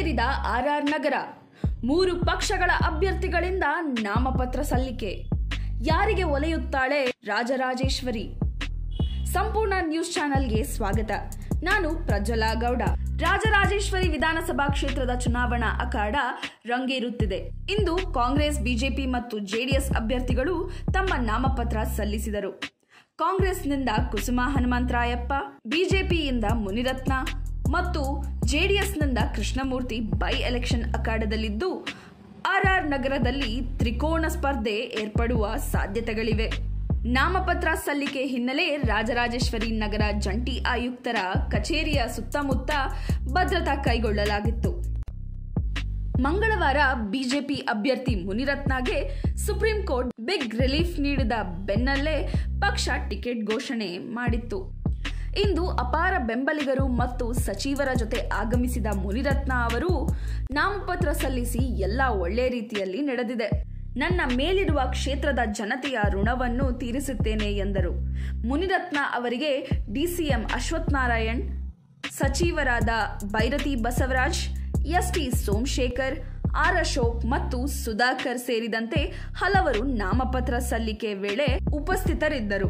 ಕಾವೇರಿದ RR ನಗರ ಮೂರು ಪಕ್ಷಗಳ ಅಭ್ಯರ್ಥಿಗಳಿಂದ ನಾಮಪತ್ರ ಸಲ್ಲಿಕೆ ಯಾರಿಗೆ ಒಲೆಯುತ್ತಾಳೆ ರಾಜರಾಜೇಶ್ವರಿ ಸಂಪೂರ್ಣ ನ್ಯೂಸ್ ಚಾನೆಲ್ಗೆ ಸ್ವಾಗತ ನಾನು ಪ್ರಜ್ವಲಾ ಗೌಡ ರಾಜರಾಜೇಶ್ವರಿ ವಿಧಾನಸಭಾ ಕ್ಷೇತ್ರದ ಚುನಾವಣಾ ಅಖಾಡ ರಂಗೇರುತ್ತಿದೆ ಇಂದು ಕಾಂಗ್ರೆಸ್ ಬಿಜೆಪಿ ಮತ್ತು ಜೆಡಿಎಸ್ ಅಭ್ಯರ್ಥಿಗಳು ತಮ್ಮ ನಾಮಪತ್ರ ಸಲ್ಲಿಸಿದರು ಕಾಂಗ್ರೆಸ್ನಿಂದ ಕುಸುಮ ಹನುಮಂತರಾಯಪ್ಪ ಬಿಜೆಪಿಯಿಂದ ಮುನಿರತ್ನ ಮತ್ತು ಜೆಡಿಎಸ್ನಿಂದ ಕೃಷ್ಣಮೂರ್ತಿ ಬೈ ಎಲೆಕ್ಷನ್ ಅಖಾಡದಲ್ಲಿದ್ದು ಆರ್ಆರ್ ನಗರದಲ್ಲಿ ತ್ರಿಕೋಣ ಸ್ಪರ್ಧೆ ಏರ್ಪಡುವ ಸಾಧ್ಯತೆಗಳಿವೆ ನಾಮಪತ್ರ ಸಲ್ಲಿಕೆ ಹಿನ್ನೆಲೆ ರಾಜರಾಜೇಶ್ವರಿ ನಗರ ಜಂಟಿ ಆಯುಕ್ತರ ಕಚೇರಿಯ ಸುತ್ತಮುತ್ತ ಭದ್ರತಾ ಕೈಗೊಳ್ಳಲಾಗಿತ್ತು ಮಂಗಳವಾರ ಬಿಜೆಪಿ ಅಭ್ಯರ್ಥಿ ಮುನಿರತ್ನಗೆ ಸುಪ್ರೀಂ ಕೋರ್ಟ್ ಬಿಗ್ ರಿಲೀಫ್ ನೀಡಿದ ಬೆನ್ನಲ್ಲೇ ಪಕ್ಷ ಟಿಕೆಟ್ ಘೋಷಣೆ ಮಾಡಿತ್ತು ಇಂದು ಅಪಾರ ಬೆಂಬಲಿಗರು ಮತ್ತು ಸಚಿವರ ಜೊತೆ ಆಗಮಿಸಿದ ಮುನಿರತ್ನ ಅವರು ನಾಮಪತ್ರ ಸಲ್ಲಿಸಿ ಎಲ್ಲ ಒಳ್ಳೆ ರೀತಿಯಲ್ಲಿ ನಡೆದಿದೆ ನನ್ನ ಮೇಲಿರುವ ಕ್ಷೇತ್ರದ ಜನತೆಯ ಋಣವನ್ನು ತೀರಿಸುತ್ತೇನೆ ಎಂದರು ಮುನಿರತ್ನ ಅವರಿಗೆ ಡಿಸಿಎಂ ಅಶ್ವಥ್ ನಾರಾಯಣ್ ಸಚಿವರಾದ ಬೈರತಿ ಬಸವರಾಜ್ ಎಸ್ಟಿ ಸೋಮಶೇಖರ್ ಆರ್ ಅಶೋಕ್ ಮತ್ತು ಸುಧಾಕರ್ ಸೇರಿದಂತೆ ಹಲವರು ನಾಮಪತ್ರ ಸಲ್ಲಿಕೆ ವೇಳೆ ಉಪಸ್ಥಿತರಿದ್ದರು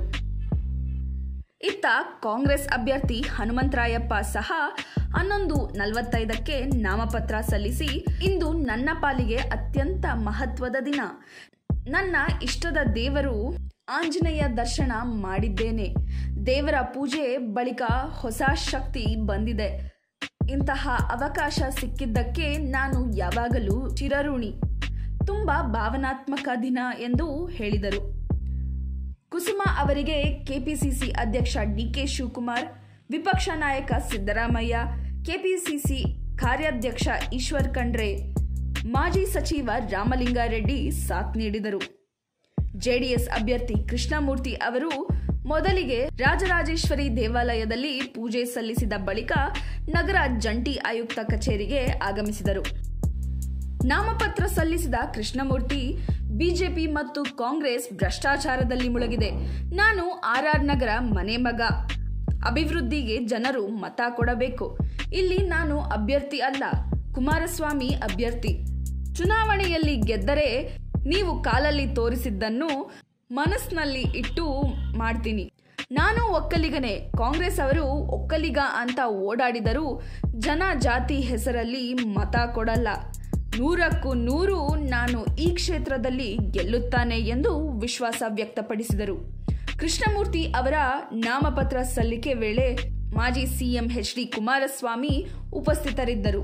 ಇತ್ತ ಕಾಂಗ್ರೆಸ್ ಅಭ್ಯರ್ಥಿ ಹನುಮಂತರಾಯಪ್ಪ ಸಹ ಹನ್ನೊಂದು ನಲವತ್ತೈದಕ್ಕೆ ನಾಮಪತ್ರ ಸಲ್ಲಿಸಿ ಇಂದು ನನ್ನ ಪಾಲಿಗೆ ಅತ್ಯಂತ ಮಹತ್ವದ ದಿನ ನನ್ನ ಇಷ್ಟದ ದೇವರು ಆಂಜನೇಯ ದರ್ಶನ ಮಾಡಿದ್ದೇನೆ ದೇವರ ಪೂಜೆ ಬಳಿಕ ಹೊಸ ಶಕ್ತಿ ಬಂದಿದೆ ಇಂತಹ ಅವಕಾಶ ಸಿಕ್ಕಿದ್ದಕ್ಕೆ ನಾನು ಯಾವಾಗಲೂ ಚಿರಋಣಿ ತುಂಬ ಭಾವನಾತ್ಮಕ ದಿನ ಎಂದು ಹೇಳಿದರು ಕುಸುಮ ಅವರಿಗೆ ಕೆಪಿಸಿಸಿ ಅಧ್ಯಕ್ಷ ಡಿಕೆ ಶಿವಕುಮಾರ್ ವಿಪಕ್ಷ ನಾಯಕ ಸಿದ್ದರಾಮಯ್ಯ ಕೆಪಿಸಿಸಿ ಕಾರ್ಯಾಧ್ಯಕ್ಷ ಈಶ್ವರ್ ಖಂಡ್ರೆ ಮಾಜಿ ಸಚಿವ ರಾಮಲಿಂಗಾರೆಡ್ಡಿ ಸಾಥ್ ನೀಡಿದರು ಜೆಡಿಎಸ್ ಅಭ್ಯರ್ಥಿ ಕೃಷ್ಣಮೂರ್ತಿ ಅವರು ಮೊದಲಿಗೆ ರಾಜರಾಜೇಶ್ವರಿ ದೇವಾಲಯದಲ್ಲಿ ಪೂಜೆ ಸಲ್ಲಿಸಿದ ಬಳಿಕ ನಗರ ಜಂಟಿ ಆಯುಕ್ತ ಕಚೇರಿಗೆ ಆಗಮಿಸಿದರು ನಾಮಪತ್ರ ಸಲ್ಲಿಸಿದ ಕೃಷ್ಣಮೂರ್ತಿ ಬಿಜೆಪಿ ಮತ್ತು ಕಾಂಗ್ರೆಸ್ ಭ್ರಷ್ಟಾಚಾರದಲ್ಲಿ ಮುಳುಗಿದೆ ನಾನು ಆರ್ಆರ್ ನಗರ ಮನೆ ಮಗ ಅಭಿವೃದ್ಧಿಗೆ ಜನರು ಮತ ಕೊಡಬೇಕು ಇಲ್ಲಿ ನಾನು ಅಭ್ಯರ್ಥಿ ಅಲ್ಲ ಕುಮಾರಸ್ವಾಮಿ ಅಭ್ಯರ್ಥಿ ಚುನಾವಣೆಯಲ್ಲಿ ಗೆದ್ದರೆ ನೀವು ಕಾಲಲ್ಲಿ ತೋರಿಸಿದ್ದನ್ನು ಮನಸ್ಸಿನಲ್ಲಿ ಇಟ್ಟು ಮಾಡ್ತೀನಿ ನಾನು ಒಕ್ಕಲಿಗನೇ ಕಾಂಗ್ರೆಸ್ ಅವರು ಒಕ್ಕಲಿಗ ಅಂತ ಓಡಾಡಿದರೂ ಜನ ಜಾತಿ ಹೆಸರಲ್ಲಿ ಮತ ಕೊಡಲ್ಲ ನೂರಕ್ಕೂ ನೂರು ನಾನು ಈ ಕ್ಷೇತ್ರದಲ್ಲಿ ಗೆಲ್ಲುತ್ತಾನೆ ಎಂದು ವಿಶ್ವಾಸ ವ್ಯಕ್ತಪಡಿಸಿದರು ಕೃಷ್ಣಮೂರ್ತಿ ಅವರ ನಾಮಪತ್ರ ಸಲ್ಲಿಕೆ ವೇಳೆ ಮಾಜಿ ಸಿಎಂ ಎಚ್ ಡಿ ಕುಮಾರಸ್ವಾಮಿ ಉಪಸ್ಥಿತರಿದ್ದರು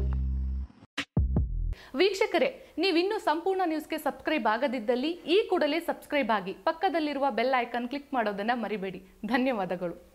ವೀಕ್ಷಕರೇ ನೀವಿನ್ನೂ ಸಂಪೂರ್ಣ ನ್ಯೂಸ್ಗೆ ಸಬ್ಸ್ಕ್ರೈಬ್ ಆಗದಿದ್ದಲ್ಲಿ ಈ ಕೂಡಲೇ ಸಬ್ಸ್ಕ್ರೈಬ್ ಆಗಿ ಪಕ್ಕದಲ್ಲಿರುವ ಬೆಲ್ ಐಕಾನ್ ಕ್ಲಿಕ್ ಮಾಡೋದನ್ನ ಮರಿಬೇಡಿ ಧನ್ಯವಾದಗಳು